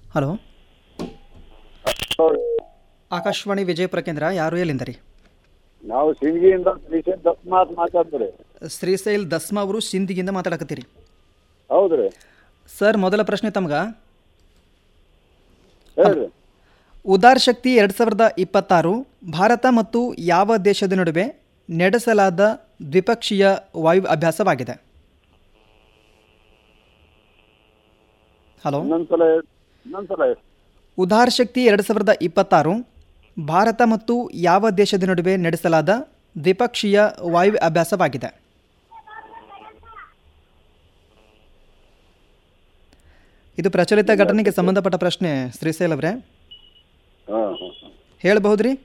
Hello Akashvani Vijayapura ಕೇಂದ್ರ ಯಾರು ಎಲ್ಲಿಂದ ರೀ ನಾವು ಸಿಂಗಿಯಿಂದ ಶ್ರೀಶೈಲ್ ದತ್ಮಾತ್ ಮಾತಾಡ್ತೀರಿ ಶ್ರೀಶೈಲ್ ದಸ್ಮಾ ಅವರು ಸಿಂಧಿಗಿಂದ ಮಾತಾಡಕತ್ತೀರಿ ಹೌದ್ರಿ ಸರ್ ಮೊದಲ ಪ್ರಶ್ನೆ ತಮ್ಗೆ ಹೇಳ್ರಿ ಉದಾರ್ ಶಕ್ತಿ ಎರಡು ಸಾವಿರದ ಇಪ್ಪತ್ತಾರು ಭಾರತ ಮತ್ತು ಯಾವ ದೇಶದ ನಡುವೆ ನಡೆಸಲಾದ ದ್ವಿಪಕ್ಷೀಯ ವಾಯು ಅಭ್ಯಾಸವಾಗಿದೆ ಹಲೋ ಇನ್ನೊಂದ್ಸಲ ಹೇಳ್- ಇನ್ನೊಂದ್ಸಲ ಹೇಳ್. ಉದಾರ್ ಶಕ್ತಿ ಎರಡು ಸಾವಿರದ ಇಪ್ಪತ್ತಾರು ಭಾರತ ಮತ್ತು ಯಾವ ದೇಶದ ನಡುವೆ ನಡೆಸಲಾದ ದ್ವಿಪಕ್ಷೀಯ ವಾಯು ಅಭ್ಯಾಸವಾಗಿದೆ ಇದು ಪ್ರಚಲಿತ ಘಟನೆಗೆ ಸಂಬಂಧಪಟ್ಟ ಪ್ರಶ್ನೆ ಶ್ರೀಶೈಲ್ ಅವರೇ ಹಾ ಹಾ ಹಾ ಹೇಳಬಹುದ್ರಿ